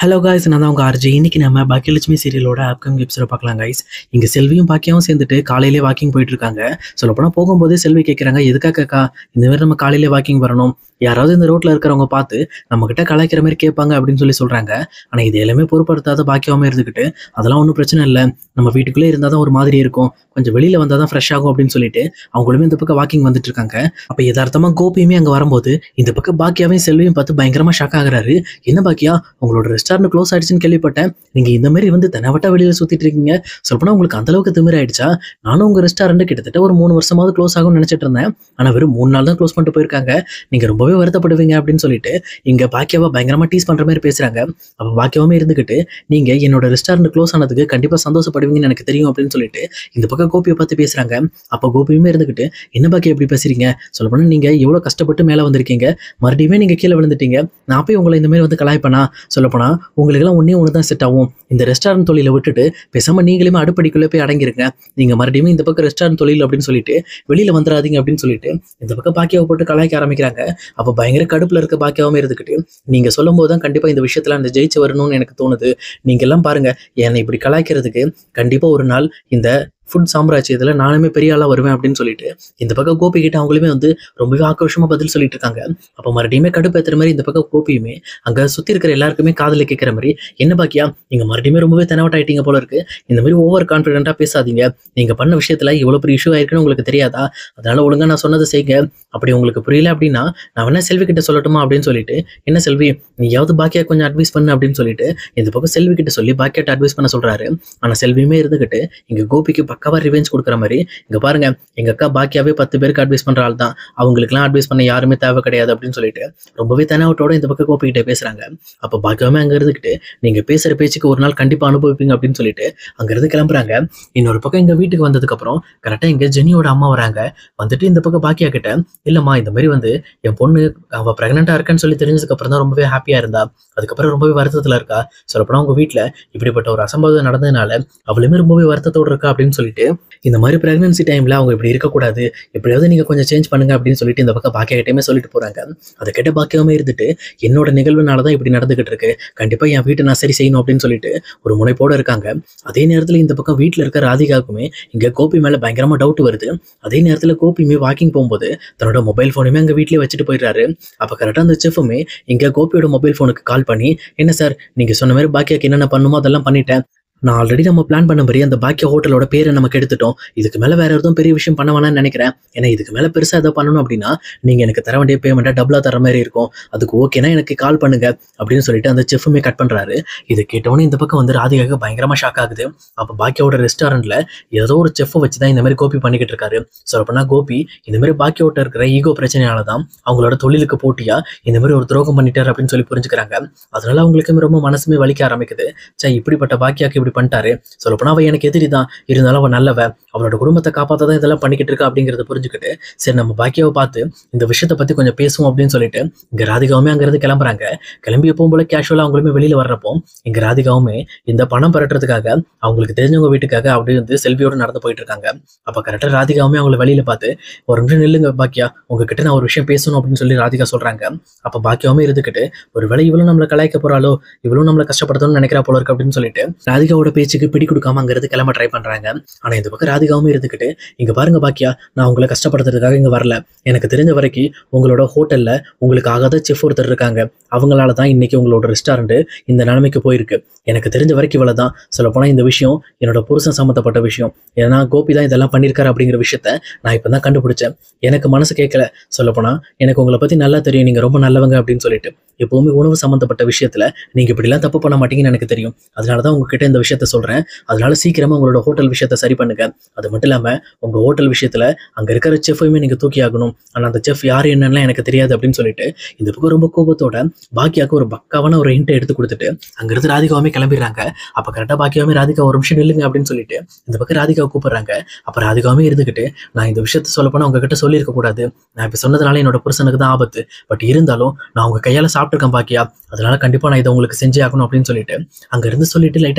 hello guys நான் தான் உங்கள் ஆர்ஜி இன்னைக்கு நம்ம பாக்கியலட்சுமி சீரியலோட அப்கமிங் எபிசோட பார்க்கலாம் கைஸ் இங்கே செல்வியும் பாக்கியாவும் சேர்ந்துட்டு காலையிலே வாக்கிங் போயிட்டு இருக்காங்க சொல்லப்போனால் போகும்போது செல்வி கேட்குறாங்க எதுக்காக அக்கா இந்த மாதிரி நம்ம காலையிலே வாக்கிங் வரணும் யாராவது இந்த ரோட்டில் இருக்கிறவங்க பார்த்து நம்ம கிட்ட கலாய்க்கிற மாதிரி கேட்பாங்க அப்படின்னு சொல்லி சொல்கிறாங்க ஆனால் இது எல்லாமே பொருட்படுத்தாத பாக்கியமாக இருந்துக்கிட்டு அதெல்லாம் ஒன்றும் பிரச்சனை இல்லை நம்ம வீட்டுக்குள்ளே இருந்தால் தான் ஒரு மாதிரி இருக்கும் கொஞ்சம் வெளியில் வந்தால் தான் ஃப்ரெஷ் ஆகும் அப்படின்னு சொல்லிட்டு அவங்களுமே இந்த பக்கம் வாக்கிங் வந்துட்டு இருக்காங்க அப்போ யதார்த்தமாக கோபியுமே அங்கே வரும்போது இந்த பக்கம் பாக்கியாவையும் செல்வியும் பார்த்து பயங்கரமாக ஷாக் ஆகுறாரு என்ன பாக்கியா உங்களோட ரெஸ்டாரண்ட் க்ளோஸ் ஆயிடுச்சுன்னு கேள்விப்பட்டேன் நீங்க இந்த மாதிரி வந்து தெனவட்ட வெளியில சுத்திட்டு இருக்கீங்க சொல்லப்போனா உங்களுக்கு அந்த அளவுக்கு திமிர ஆயிடுச்சா நானும் உங்க ரெஸ்டாரண்ட் கிட்டத்தட்ட ஒரு மூணு வருஷமாவது க்ளோஸ் ஆகும்னு நினைச்சிட்டு இருந்தேன் ஆனா வெறும் மூணு நாள் தான் க்ளோஸ் பண்ணிட்டு போயிருக்காங்க நீங்க ரொம்பவே வருத்தப்படுவீங்க அப்படின்னு சொல்லிட்டு இங்க பாக்கியாவா பயங்கரமா டீஸ் பண்ற மாதிரி பேசுறாங்க அப்ப பாக்கியாவுமே இருந்துகிட்டு நீங்க என்னோட ரெஸ்டாரண்ட் க்ளோஸ் ஆனதுக்கு கண்டிப்பா சந்தோஷப்படுவீங்கன்னு எனக்கு தெரியும் அப்படின்னு சொல்லிட்டு இந்த பக்கம் கோபியை பார்த்து பேசுறாங்க அப்ப கோபியுமே இருந்துகிட்டு என்ன பாக்கியா எப்படி பேசுறீங்க சொல்லப்போனா நீங்க எவ்வளவு கஷ்டப்பட்டு மேல வந்திருக்கீங்க மறுபடியுமே நீங்க கீழே விழுந்துட்டீங்க நான் போய் உங்களை இந்த மாதிரி வந்து கலாய்ப்பனா சொல்லப்போனா உங்களுக்கெல்லாம் ஒன்றே ஒன்று தான் செட் ஆகும் இந்த ரெஸ்டாரண்ட் தொழிலை விட்டுட்டு பேசாம நீங்களுமே அடுப்படிக்குள்ளே போய் அடங்கிருங்க நீங்க மறுபடியும் இந்த பக்கம் ரெஸ்டாரண்ட் தொழில் அப்படின்னு சொல்லிட்டு வெளியில வந்துடாதீங்க அப்படின்னு சொல்லிட்டு இந்த பக்கம் பாக்கியாவை போட்டு கலாய்க்க ஆரம்பிக்கிறாங்க அப்போ பயங்கர கடுப்புல இருக்க பாக்கியாவும் இருந்துக்கிட்டு நீங்க சொல்லும் போது தான் கண்டிப்பா இந்த விஷயத்துல அந்த ஜெயிச்சு வரணும்னு எனக்கு தோணுது நீங்க எல்லாம் பாருங்க என்னை இப்படி கலாய்க்கிறதுக்கு கண்டிப்பா ஒரு நாள் இந்த ஃபுட் சாம்ராஜ்யத்தில் நானுமே பெரிய ஆளாக வருவேன் அப்படின்னு சொல்லிட்டு இந்த பக்கம் கோபி கிட்ட அவங்களுமே வந்து ரொம்பவே ஆக்ரோஷமாக பதில் சொல்லிட்டு இருக்காங்க அப்போ மறுபடியுமே கடுப்பேற்றுற மாதிரி இந்த பக்கம் கோபியுமே அங்கே சுற்றி இருக்கிற எல்லாருக்குமே காதில் கேட்குற மாதிரி என்ன பாக்கியா நீங்கள் மறுபடியுமே ரொம்பவே தெனவட்டாயிட்டீங்க போல இருக்கு இந்த மாதிரி ஓவர் கான்ஃபிடென்ட்டாக பேசாதீங்க நீங்கள் பண்ண விஷயத்தில் இவ்வளோ பெரிய இஷ்யூ ஆயிருக்குன்னு உங்களுக்கு தெரியாதா அதனால ஒழுங்கா நான் சொன்னதை செய்யுங்க அப்படி உங்களுக்கு புரியல அப்படின்னா நான் வேணா செல்வி கிட்ட சொல்லட்டுமா அப்படின்னு சொல்லிட்டு என்ன செல்வி நீயாவது பாக்கியா கொஞ்சம் அட்வைஸ் பண்ணு அப்படின்னு சொல்லிட்டு இந்த பக்கம் செல்வி கிட்ட சொல்லி பாக்கியாட்ட அட்வைஸ் பண்ண சொல்றாரு ஆனால் செல்வியுமே இருந்துகிட்டு இங்கே கோபிக்கு பக்காவா ரிவெஞ்ச் கொடுக்குற மாதிரி இங்க பாருங்க எங்க அக்கா பாக்கியாவே பத்து பேருக்கு அட்வைஸ் பண்ற ஆள் தான் அவங்களுக்குலாம் அட்வைஸ் பண்ண யாருமே தேவை கிடையாது அப்படின்னு சொல்லிட்டு ரொம்பவே தனவட்டோட இந்த பக்கம் கோபிக்கிட்ட பேசுறாங்க அப்போ பாக்கியாவே அங்க இருந்துகிட்டு நீங்க பேசுற பேச்சுக்கு ஒரு நாள் கண்டிப்பா அனுபவிப்பீங்க அப்படின்னு சொல்லிட்டு அங்க இருந்து கிளம்புறாங்க இன்னொரு பக்கம் எங்க வீட்டுக்கு வந்ததுக்கு அப்புறம் கரெக்டா இங்க ஜெனியோட அம்மா வராங்க வந்துட்டு இந்த பக்கம் பாக்கியா கிட்ட இல்லம்மா இந்த மாதிரி வந்து என் பொண்ணு அவ பிரெக்னெண்டா இருக்கான்னு சொல்லி தெரிஞ்சதுக்கு அப்புறம் தான் ரொம்பவே ஹாப்பியா இருந்தா அதுக்கப்புறம் ரொம்பவே வருத்தத்துல இருக்கா சொல்லப்போனா உங்க வீட்டுல இப்படிப்பட்ட ஒரு அசம்பாவிதம் நடந்ததுனால அவளுமே ரொம்பவே வருத்தத்தோட இருக்கா அப்படின்னு சொல்லிட்டு இந்த மாதிரி பிரெக்னன்சி டைம்ல அவங்க இப்படி இருக்கக்கூடாது எப்படியாவது நீங்க கொஞ்சம் சேஞ்ச் பண்ணுங்க அப்படின்னு சொல்லிட்டு இந்த பக்கம் பாக்கியா கிட்டயுமே சொல்லிட்டு போறாங்க அதை கேட்ட பாக்கியமே இருந்துட்டு என்னோட நிகழ்வுனால தான் இப்படி நடந்துகிட்டு இருக்கு கண்டிப்பா என் வீட்டை நான் சரி செய்யணும் அப்படின்னு சொல்லிட்டு ஒரு முனைப்போட இருக்காங்க அதே நேரத்துல இந்த பக்கம் வீட்டுல இருக்க ராதிகாவுக்குமே இங்க கோபி மேல பயங்கரமா டவுட் வருது அதே நேரத்துல கோபியுமே வாக்கிங் போகும்போது தன்னோட மொபைல் ஃபோனுமே அங்க வீட்லயே வச்சுட்டு போயிடுறாரு அப்ப கரெக்டா அந்த செஃபுமே இங்க கோபியோட மொபைல் ஃபோனுக்கு கால் பண்ணி என்ன சார் நீங்க சொன்ன மாதிரி பாக்கியாக்கு என்னென்ன பண்ணுமோ அதெல்லாம் பண்ணிட்டேன் நான் ஆல்ரெடி நம்ம பிளான் பண்ண மாதிரி அந்த பாக்கிய ஹோட்டலோட பேரை நமக்கு எடுத்துட்டோம் இதுக்கு மேலே வேற எதுவும் பெரிய விஷயம் பண்ண வேணாம்னு நினைக்கிறேன் ஏன்னா இதுக்கு மேலே பெருசாக எதாவது பண்ணணும் அப்படின்னா நீங்கள் எனக்கு தர வேண்டிய பேமெண்ட்டை டபுளாக தர மாதிரி இருக்கும் அதுக்கு ஓகேனா எனக்கு கால் பண்ணுங்க அப்படின்னு சொல்லிட்டு அந்த செஃப்புமே கட் பண்ணுறாரு இதை கேட்டவொடனே இந்த பக்கம் வந்து ராதிகாவுக்கு பயங்கரமாக ஷாக் ஆகுது அப்போ பாக்கியோட ரெஸ்டாரண்ட்ல ஏதோ ஒரு செஃப்பை வச்சு தான் இந்த மாதிரி கோபி பண்ணிக்கிட்டு இருக்காரு சொல்லப்போனா கோபி இந்த மாதிரி பாக்கியோட்ட இருக்கிற ஈகோ பிரச்சனையால தான் அவங்களோட தொழிலுக்கு போட்டியா இந்த மாதிரி ஒரு துரோகம் பண்ணிட்டாரு அப்படின்னு சொல்லி புரிஞ்சுக்கிறாங்க அதனால அவங்களுக்குமே ரொம்ப மனசுமே வலிக்க ஆரம்பிக்குது சே இப்படிப்பட்ட பாக்கியாக்கு இப்படி பண்ணிட்டாரு சொல்லப்போனா அவ எனக்கு எதிரி தான் இருந்தாலும் அவன் நல்லவ அவளோட குடும்பத்தை காப்பாற்ற தான் இதெல்லாம் பண்ணிக்கிட்டு இருக்கா அப்படிங்கிறத புரிஞ்சுக்கிட்டு சரி நம்ம பாக்கியாவை பார்த்து இந்த விஷயத்தை பத்தி கொஞ்சம் பேசுவோம் அப்படின்னு சொல்லிட்டு இங்க ராதிகாவுமே அங்கிருந்து கிளம்புறாங்க கிளம்பி எப்பவும் போல கேஷுவலா அவங்களுமே வெளியில வர்றப்போ இங்க ராதிகாவுமே இந்த பணம் பரட்டுறதுக்காக அவங்களுக்கு தெரிஞ்சவங்க வீட்டுக்காக அப்படியே வந்து செல்வியோட நடந்து போயிட்டு இருக்காங்க அப்ப கரெக்டா ராதிகாவுமே அவங்கள வெளியில பார்த்து ஒரு நிமிஷம் நில்லுங்க பாக்கியா உங்ககிட்ட நான் ஒரு விஷயம் பேசணும் அப்படின்னு சொல்லி ராதிகா சொல்றாங்க அப்ப பாக்கியாவுமே இருந்துக்கிட்டு ஒரு வேலை இவ்வளவு நம்மளை கலாய்க்க போறாளோ இவ்வளவு நம்மளை கஷ்டப்படுத்தணும்னு நினைக்கிறா போல இருக்கு அப்படின்னு சொல்லிட்டு ராதிகாவோட பேச்சுக்கு பிடி கொடுக்காம அங்கிருந்து கிளம்ப ட்ரை பண்றாங்க ஆனா இந்த பக்கம் ராதிகாவும் இருந்துக்கிட்டு இங்க பாருங்க பாக்கியா நான் உங்களை கஷ்டப்படுத்துறதுக்காக இங்க வரல எனக்கு தெரிஞ்ச வரைக்கும் உங்களோட ஹோட்டல்ல உங்களுக்கு ஆகாத செஃப் ஒருத்தர் இருக்காங்க அவங்களால தான் இன்னைக்கு உங்களோட ரெஸ்டாரண்ட் இந்த நிலைமைக்கு போயிருக்கு எனக்கு தெரிஞ்ச வரைக்கும் இவ்வளவு தான் சொல்லப்போனா இந்த விஷயம் என்னோட புருஷன் சம்மந்தப்பட்ட விஷயம் ஏன்னா கோபி தான் இதெல்லாம் பண்ணியிருக்காரு அப்படிங்கிற விஷயத்த நான் இப்போ தான் கண்டுபிடிச்சேன் எனக்கு மனசு கேட்கல சொல்லப்போனா எனக்கு உங்களை பத்தி நல்லா தெரியும் நீங்க ரொம்ப நல்லவங்க அப்படின்னு சொல்லிட்டு எப்பவுமே உணவு சம்மந்தப்பட்ட விஷயத்துல நீங்க இப்படிலாம் தப்பு பண்ண மாட்டீங்கன்னு எனக்கு தெரியும் அதனால தான் உங்ககிட்ட இந்த விஷயத்த சொல்றேன் அதனால சீக்கிரமா உங்களோட ஹோட்டல் விஷயத்த சரி பண்ணுங்க அது மட்டும் இல்லாம உங்க ஹோட்டல் விஷயத்துல அங்க இருக்கிற செஃப்பையுமே நீங்க தூக்கி ஆகணும் ஆனா அந்த செஃப் யாரு என்னன்னு எனக்கு தெரியாது அப்படின்னு சொல்லிட்டு இந்த பக்கம் ரொம்ப கோபத்தோட பாக்கியாக்கு ஒரு பக்காவான ஒரு ஹிண்ட் எடுத்து கொடுத்துட்டு அங்கிருந்து ராதிகாவுமே கிளம்பிடுறாங்க அப்ப கரெக்டா பாக்கியாவுமே ராதிகா ஒரு நிமிஷம் நில்லுங்க அப்படின்னு சொல்லிட்டு இந்த பக்கம் ராதிகாவை கூப்பிடுறாங்க அப்ப ராதிகாவுமே இருந்துகிட்டு நான் இந்த விஷயத்த சொல்ல போனா உங்ககிட்ட சொல்லியிருக்க கூடாது நான் இப்ப சொன்னதுனால என்னோட புருஷனுக்கு தான் ஆபத்து பட் இருந்தாலும் நான் உங்க கையால சாப்பிட்டுருக்கேன் பாக்கியா அதனால கண்டிப்பா நான் இதை உங்களுக்கு செஞ்சே ஆகணும் அப்படின்னு சொல்லிட்டு அங்க இருந்து சொல்லிட்டு லைட்டா கண் கலங்கிட்டு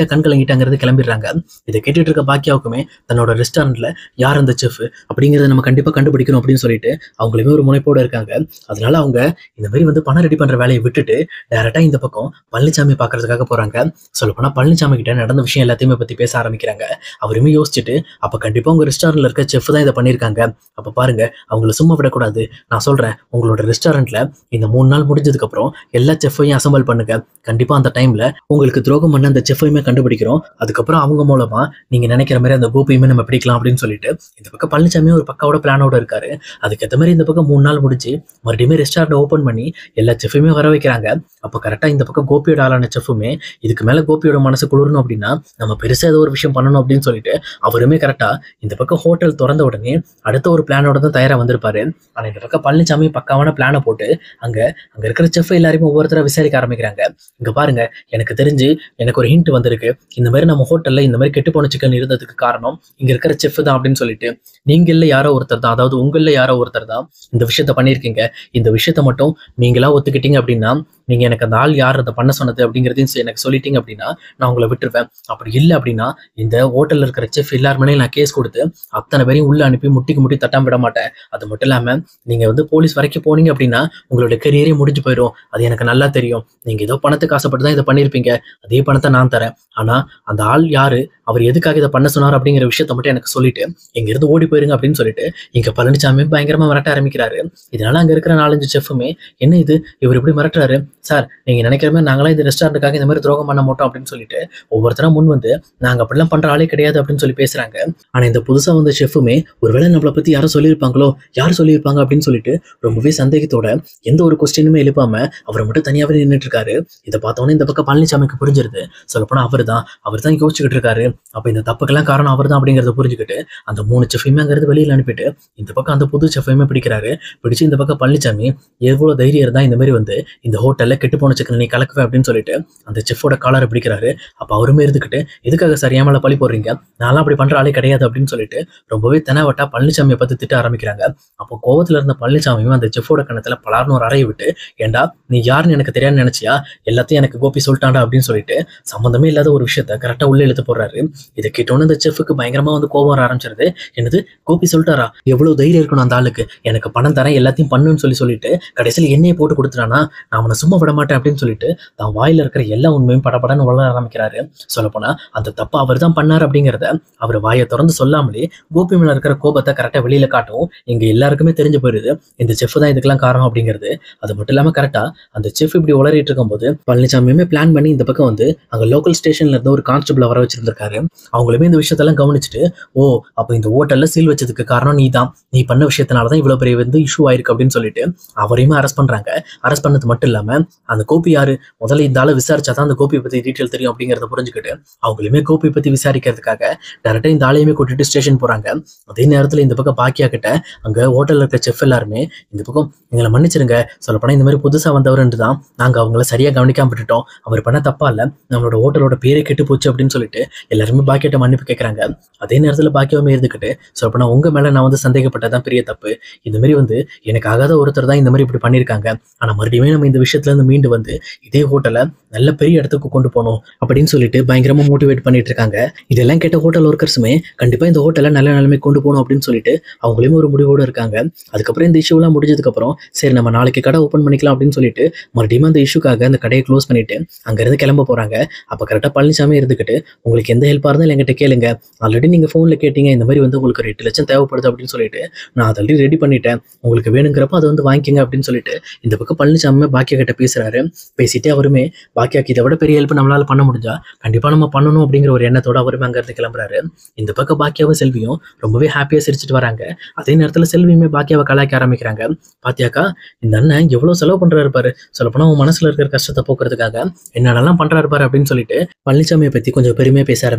வாங்கிட்டு அங்கிருந்து கிளம்பிடுறாங்க இதை கேட்டுட்டு இருக்க பாக்கியாவுக்குமே தன்னோட ரெஸ்டாரண்ட்ல யார் அந்த செஃப் அப்படிங்கிறத நம்ம கண்டிப்பா கண்டுபிடிக்கணும் அப்படின்னு சொல்லிட்டு அவங்களுமே ஒரு முனைப்போட இருக்காங்க அதனால அவங்க இந்த மாதிரி வந்து பணம் ரெடி பண்ற வேலையை விட்டுட்டு டேரக்டா இந்த பக்கம் பழனிசாமி பார்க்கறதுக்காக போறாங்க சொல்லப்போனா பழனிசாமி கிட்ட நடந்த விஷயம் எல்லாத்தையுமே பத்தி பேச ஆரம்பிக்கிறாங்க அவருமே யோசிச்சுட்டு அப்ப கண்டிப்பா உங்க ரெஸ்டாரண்ட்ல இருக்க செஃப் தான் இதை பண்ணியிருக்காங்க அப்ப பாருங்க அவங்கள சும்மா விடக்கூடாது நான் சொல்றேன் உங்களோட ரெஸ்டாரண்ட்ல இந்த மூணு நாள் முடிஞ்சதுக்கு அப்புறம் எல்லா செஃப்பையும் அசம்பிள் பண்ணுங்க கண்டிப்பா அந்த டைம்ல உங்களுக்கு துரோகம் பண்ண அந்த செஃப்பையுமே கண்டுபிடிக்கிறோம் அதுக்கப்புறம் அவங்க மூலமா நீங்க நினைக்கிற மாதிரி அந்த கோபியுமே நம்ம பிடிக்கலாம் அப்படின்னு சொல்லிட்டு இந்த பக்கம் பழனிசாமி ஒரு பக்காவோட பிளானோட இருக்காரு அதுக்கேற்ற மாதிரி இந்த பக்கம் மூணு நாள் முடிஞ்சு மறுபடியும் ரெஸ்டாரண்ட் ஓப்பன் பண்ணி எல்லா செஃப்பையுமே வர வைக்கிறாங்க அப்போ கரெக்டாக இந்த பக்கம் கோபியோட ஆளான செஃப்புமே இதுக்கு மேலே கோபியோட மனசு குளிரணும் அப்படின்னா நம்ம பெருசாக ஏதோ ஒரு விஷயம் பண்ணணும் அப்படின்னு சொல்லிட்டு அவருமே கரெக்டாக இந்த பக்கம் ஹோட்டல் திறந்த உடனே அடுத்த ஒரு பிளானோட தான் தயாராக வந்திருப்பாரு ஆனால் இந்த பக்கம் பழனிசாமி பக்காவான பிளானை போட்டு அங்கே அங்கே இருக்கிற செஃப் எல்லாருமே ஒவ்வொருத்தராக விசாரிக்க ஆரம்பிக்கிறாங்க இங்கே பாருங்க எனக்கு தெரிஞ்சு எனக்கு ஒரு ஹிண்ட் வந்திருக்கு இந்த மாதிரி நம்ம ஹோட்டலில் இந்த மாதிரி கெட்டு போன சிக்கன் இருந்ததுக்கு காரணம் இங்கே இருக்கிற செஃப் தான் அப்படின்னு சொல்லிட்டு நீங்கள யாரோ ஒருத்தர் தான் அதாவது உங்களில் யாரோ ஒருத்தர் தான் இந்த விஷயத்த பண்ணியிருக்கீங்க இந்த விஷயத்த மட்டும் நீங்களா ஒத்துக்கிட்டீங்க அப்படின்னா நீங்க எனக்கு அந்த ஆள் யார் அதை பண்ண சொன்னது அப்படிங்கிறதையும் செ- எனக்கு சொல்லிட்டீங்க அப்படின்னா நான் உங்களை விட்டுருவேன் அப்படி இல்லை அப்படின்னா இந்த ஹோட்டல்ல இருக்கிற செஃப் எல்லார் மேலேயும் நான் கேஸ் கொடுத்து அத்தனை பேரையும் உள்ள அனுப்பி முட்டிக்கு முட்டி தட்டாம விட மாட்டேன் அது மட்டும் இல்லாம நீங்க வந்து போலீஸ் வரைக்கும் போனீங்க அப்படின்னா உங்களோட கெரியரே முடிஞ்சு போயிடும் அது எனக்கு நல்லா தெரியும் நீங்க ஏதோ பணத்துக்கு ஆசைப்பட்டு தான் இதை பண்ணியிருப்பீங்க அதே பணத்தை நான் தரேன் ஆனா அந்த ஆள் யாரு அவர் எதுக்காக இதை பண்ண சொன்னார் அப்படிங்கிற விஷயத்த மட்டும் எனக்கு சொல்லிட்டு இங்க இருந்து ஓடி போயிருங்க அப்படின்னு சொல்லிட்டு இங்க பழனிசாமி பயங்கரமா மிரட்ட ஆரம்பிக்கிறாரு இதனால அங்க இருக்கிற நாலஞ்சு செஃப்புமே என்ன இது இவர் இப்படி மிரட்டுறாரு சார் நீங்க நினைக்கிற மாதிரி நாங்களாம் இந்த ரெஸ்டாரண்ட்டுக்காக இந்த மாதிரி துரோகம் பண்ண மாட்டோம் அப்படின்னு சொல்லிட்டு ஒவ்வொருத்தரா முன் வந்து நாங்க அப்படிலாம் பண்ற ஆளே கிடையாது அப்படின்னு சொல்லி பேசுறாங்க ஆனா இந்த புதுசா வந்த செஃப்புமே ஒருவேளை நம்மளை பத்தி யாரும் சொல்லியிருப்பாங்களோ யார் சொல்லியிருப்பாங்க அப்படின்னு சொல்லிட்டு ரொம்பவே சந்தேகத்தோட எந்த ஒரு கொஸ்டினுமே எழுப்பாம அவர் மட்டும் தனியாவே நின்றுட்டு இருக்காரு இதை பார்த்தோன்னே இந்த பக்கம் பழனிசாமிக்கு புரிஞ்சிருது சொல்லப்போனா அவர் தான் அவர் தான் யோசிச்சுக்கிட்டு இருக்காரு அப்ப இந்த தப்புக்கெல்லாம் காரணம் அவர் தான் அப்படிங்கறத புரிஞ்சுக்கிட்டு அந்த மூணு செஃபையுமே அங்கிருந்து வெளியில அனுப்பிட்டு இந்த பக்கம் அந்த புது செஃபையுமே பிடிக்கிறாரு பிடிச்சு இந்த பக்கம் பழனிசாமி எவ்வளவு தைரியம் இருந்தா இந்த மாதிரி வந்து இந்த ஹோட்டல்ல கெட்டு போன சிக்கன் நீ கலக்குவே அப்படின்னு சொல்லிட்டு அந்த செஃபோட காலரை பிடிக்கிறாரு அப்ப அவருமே இருந்துக்கிட்டு எதுக்காக சார் ஏன் மேல பழி போடுறீங்க நான்லாம் அப்படி பண்ற ஆளே கிடையாது அப்படின்னு சொல்லிட்டு ரொம்பவே தெனாவட்டா பழனிசாமியை பத்தி திட்ட ஆரம்பிக்கிறாங்க அப்போ கோவத்துல இருந்த பழனிசாமியும் அந்த செஃபோட கணத்துல பலார்னு ஒரு அறையை விட்டு ஏண்டா நீ யாருன்னு எனக்கு தெரியாது நினைச்சியா எல்லாத்தையும் எனக்கு கோபி சொல்லிட்டாண்டா அப்படின்னு சொல்லிட்டு சம்மந்தமே இல்லாத ஒரு விஷயத்த கரெக்டா உள்ள இழுத்து போடுறாரு இதை கேட்டோன்னு இந்த செஃப்க்கு பயங்கரமா வந்து கோபம் வர ஆரம்பிச்சிருது என்னது கோபி சொல்லிட்டாரா எவ்வளவு தைரியம் இருக்கணும் அந்த ஆளுக்கு எனக்கு பணம் தரேன் எல்லாத்தையும் பண்ணுன்னு சொல்லி சொல்லிட்டு கடைசியில் எண்ணெயை போட்டு கொடுத்துட்டானா நான் அவனை சும்மா விட மாட்டேன் அப்படின்னு சொல்லிட்டு தான் வாயில இருக்கிற எல்லா உண்மையும் படபடன்னு வளர ஆரம்பிக்கிறாரு சொல்லப்போனா அந்த தப்பை அவர் தான் பண்ணார் அப்படிங்கிறத அவர் வாயை திறந்து சொல்லாமலே கோபி மேல இருக்கிற கோபத்தை கரெக்டா வெளியில காட்டும் எங்க எல்லாருக்குமே தெரிஞ்சு போயிருது இந்த செஃப் தான் இதுக்கெல்லாம் காரணம் அப்படிங்கிறது அது மட்டும் இல்லாம கரெக்டா அந்த செஃப் இப்படி உளறிட்டு இருக்கும்போது பழனிசாமியுமே பிளான் பண்ணி இந்த பக்கம் வந்து அங்க லோக்கல் ஸ்டேஷன்ல இருந்து ஒரு கான்ஸ்டபிளை வர வச்சிருந்திருக்காரு அவங்களுமே இந்த விஷயத்தெல்லாம் கவனிச்சுட்டு ஓ அப்போ இந்த ஹோட்டல்ல சீல் வச்சதுக்கு காரணம் நீ தான் நீ பண்ண விஷயத்தினால தான் இவ்வளவு பெரிய வந்து இஷ்யூ ஆயிருக்கு அப்படின்னு சொல்லிட்டு அவரையுமே அரெஸ்ட் பண்றாங்க அரெஸ்ட் பண்ணது மட்டும் இல்லாம அந்த கோபி யாரு முதல்ல இந்த ஆளை விசாரிச்சா தான் அந்த கோபியை பத்தி டீட்டெயில் தெரியும் அப்படிங்கறத புரிஞ்சுக்கிட்டு அவங்களுமே கோபியை பத்தி விசாரிக்கிறதுக்காக டேரக்டா இந்த ஆளையுமே கூட்டிட்டு ஸ்டேஷன் போறாங்க அதே நேரத்துல இந்த பக்கம் பாக்கியா கிட்ட அங்க ஹோட்டல்ல இருக்க செஃப் எல்லாருமே இந்த பக்கம் எங்களை மன்னிச்சிருங்க சொல்லப்போனா இந்த மாதிரி புதுசா வந்தவர்ன்ட்டு தான் நாங்க அவங்கள சரியா கவனிக்காம விட்டுட்டோம் அவர் பண்ண தப்பா இல்ல நம்மளோட ஹோட்டலோட பேரே கெட்டு போச்சு அப்படின்னு சொல்லிட்டு எல்லாருமே பாக்கியிட்ட மன்னிப்பு கேட்கறாங்க அதே நேரத்துல பாக்கியவுமே இருந்துக்கிட்டு சொல்லப்போனா உங்க மேல நான் வந்து சந்தேகப்பட்டதான் பெரிய தப்பு இந்த மாதிரி வந்து எனக்கு ஆகாத ஒருத்தர் தான் இந்த மாதிரி இப்படி பண்ணியிருக்காங்க ஆனா மறுபடியும் நம்ம இந்த விஷயத்துல இருந்து மீண்டு வந்து இதே ஹோட்டலை நல்ல பெரிய இடத்துக்கு கொண்டு போகணும் அப்படின்னு சொல்லிட்டு பயங்கரமா மோட்டிவேட் பண்ணிட்டு இருக்காங்க இதெல்லாம் கேட்ட ஹோட்டல் ஒர்க்கர்ஸுமே கண்டிப்பா இந்த ஹோட்டலை நல்ல நிலைமை கொண்டு போகணும் அப்படின்னு சொல்லிட்டு அவங்களையும் ஒரு முடிவோட இருக்காங்க அதுக்கப்புறம் இந்த இஷ்யூலாம் முடிஞ்சதுக்கு அப்புறம் சரி நம்ம நாளைக்கு கடை ஓப்பன் பண்ணிக்கலாம் அப்படின்னு சொல்லிட்டு மறுபடியும் அந்த இஷ்யூக்காக அந்த கடையை க்ளோஸ் பண்ணிட்டு அங்கிருந்து கிளம்ப போறாங்க அப்ப கரெக்டா பழனிசாமி இருந்துக்கிட்டு உங்களுக்கு எந்த ஹெல்ப்பாக இருந்தாலும் என்கிட்ட கேளுங்க ஆல்ரெடி நீங்க ஃபோன்ல கேட்டீங்க இந்த மாதிரி வந்து உங்களுக்கு ஒரு எட்டு லட்சம் தேவைப்படுது அப்படின்னு சொல்லிட்டு நான் அதை ஆல்ரெடி ரெடி பண்ணிட்டேன் உங்களுக்கு வேணுங்கிறப்ப அதை வந்து வாங்கிக்கங்க அப்படின்னு சொல்லிட்டு இந்த பக்கம் பழனிசாமி பாக்கியா கிட்ட பேசுறாரு பேசிட்டு அவருமே பாக்கியாக்கு இதை விட பெரிய ஹெல்ப் நம்மளால பண்ண முடிஞ்சா கண்டிப்பா நம்ம பண்ணணும் அப்படிங்கிற ஒரு எண்ணத்தோட அவருமே அங்கிருந்து கிளம்புறாரு இந்த பக்கம் பாக்கியாவும் செல்வியும் ரொம்பவே ஹாப்பியா சிரிச்சிட்டு வராங்க அதே நேரத்துல செல்வியுமே பாக்கியாவை கலாய்க்க ஆரம்பிக்கிறாங்க பாத்தியாக்கா இந்த அண்ணன் எவ்வளவு செலவு பண்றாரு பாரு சொல்லப்போனா உன் மனசுல இருக்கிற கஷ்டத்தை போக்குறதுக்காக என்னென்னலாம் பண்றாரு பாரு அப்படின்னு சொல்லிட்டு பழனிசாமியை பத்தி கொஞ்சம் பெருமையா பேச ஆரம்பிக்கிறாங்க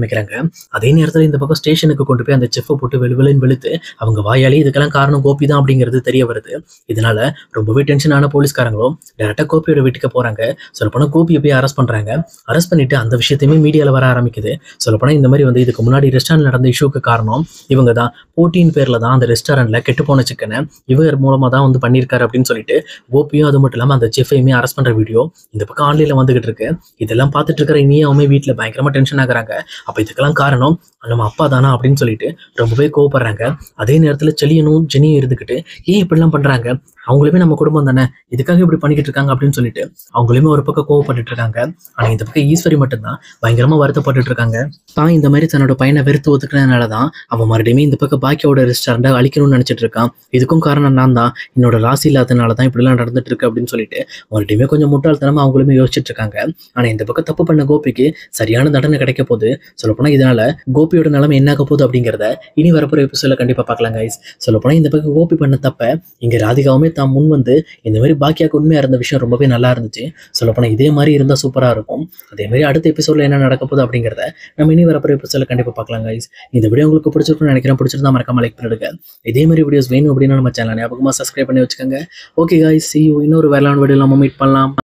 ஆரம்பிக்கிறாங்க அதே நேரத்தில் இந்த பக்கம் ஸ்டேஷனுக்கு கொண்டு போய் அந்த செஃப்பை போட்டு வெளுவெளுன்னு வெளுத்து அவங்க வாயாலே இதுக்கெல்லாம் காரணம் கோபி தான் அப்படிங்கிறது தெரிய வருது இதனால ரொம்பவே டென்ஷனான போலீஸ்காரங்களும் டேரக்டாக கோபியோட வீட்டுக்கு போறாங்க சொல்லப்போனால் கோபியை போய் அரெஸ்ட் பண்றாங்க அரெஸ்ட் பண்ணிட்டு அந்த விஷயத்தையுமே மீடியாவில் வர ஆரம்பிக்குது சொல்லப்போனால் இந்த மாதிரி வந்து இதுக்கு முன்னாடி ரெஸ்டாரண்ட் நடந்த இஷ்யூக்கு காரணம் இவங்க தான் போட்டியின் பேரில் தான் அந்த ரெஸ்டாரண்ட்ல கெட்டு போன சிக்கனை இவர் மூலமாக தான் வந்து பண்ணியிருக்காரு அப்படின்னு சொல்லிட்டு கோபியும் அது மட்டும் இல்லாமல் அந்த செஃப்பையுமே அரெஸ்ட் பண்ற வீடியோ இந்த பக்கம் ஆன்லைனில் வந்துகிட்டு இருக்கு இதெல்லாம் பார்த்துட்டு இருக்கிற இனியாவுமே வீட்டில் பயங்கரமா டென்ஷன் ஆகுறாங்க அப்போ இதுக்கெல்லாம் காரணம் நம்ம அப்பா தானா அப்படின்னு சொல்லிட்டு ரொம்பவே கோவப்படுறாங்க அதே நேரத்தில் செலியனும் ஜெனியும் இருந்துக்கிட்டு ஏன் இப்படிலாம் பண்றாங்க அவங்களுமே நம்ம குடும்பம் தானே இதுக்காக இப்படி பண்ணிக்கிட்டு இருக்காங்க அப்படின்னு சொல்லிட்டு அவங்களுமே ஒரு பக்கம் கோவப்பட்டுட்டு இருக்காங்க ஆனா இந்த பக்கம் ஈஸ்வரி மட்டும்தான் பயங்கரமா வருத்தப்பட்டுட்டு இருக்காங்க தான் இந்த மாதிரி தன்னோட பையனை வெறுத்து ஒத்துக்கிறதுனால தான் அவன் மறுபடியும் இந்த பக்கம் பாக்கியோட ரெஸ்டாரண்ட்டை அழிக்கணும்னு நினைச்சிட்டு இருக்கான் இதுக்கும் காரணம் நான் தான் என்னோட ராசி இல்லாதனால தான் இப்படிலாம் நடந்துட்டு இருக்கு அப்படின்னு சொல்லிட்டு மறுபடியுமே கொஞ்சம் முட்டாள்தனமா அவங்களுமே யோசிச்சுட்டு இருக்காங்க ஆனா இந்த பக்கம் தப்பு பண்ண கோபிக்கு சரியான தண்டனை கிடைக்க போகுது சொல்லப்போனா இதனால கோபியோட நிலைமை என்ன ஆக போகுது அப்படிங்கிறத இனி வரப்போற எபிசோட கண்டிப்பா பார்க்கலாம் கைஸ் சொல்லப்போனா இந்த பக்கம் கோபி பண்ண தப்ப இங்க ராதிகாவுமே தான் முன் வந்து இந்த மாதிரி பாக்கியாக்கு உண்மையா இருந்த விஷயம் ரொம்பவே நல்லா இருந்துச்சு சொல்லப்போனா இதே மாதிரி இருந்தா சூப்பரா இருக்கும் அதே மாதிரி அடுத்த எபிசோட்ல என்ன நடக்க போகுது அப்படிங்கிறத நம்ம இனி வரப்போற எபிசோட கண்டிப்பா பார்க்கலாம் கைஸ் இந்த வீடியோ உங்களுக்கு பிடிச்சிருக்கும்னு நினைக்கிறேன் பிடிச்சிருந்தா மறக்காம லைக் பண்ணிடுங்க இதே மாதிரி வீடியோஸ் வேணும் அப்படின்னா நம்ம சேனல் ஞாபகமா சப்ஸ்கிரைப் பண்ணி வச்சுக்கோங்க ஓகே கைஸ் see you இன்னொரு வேளாண் வீடியோ நம்ம மீட் பண்ணலாம்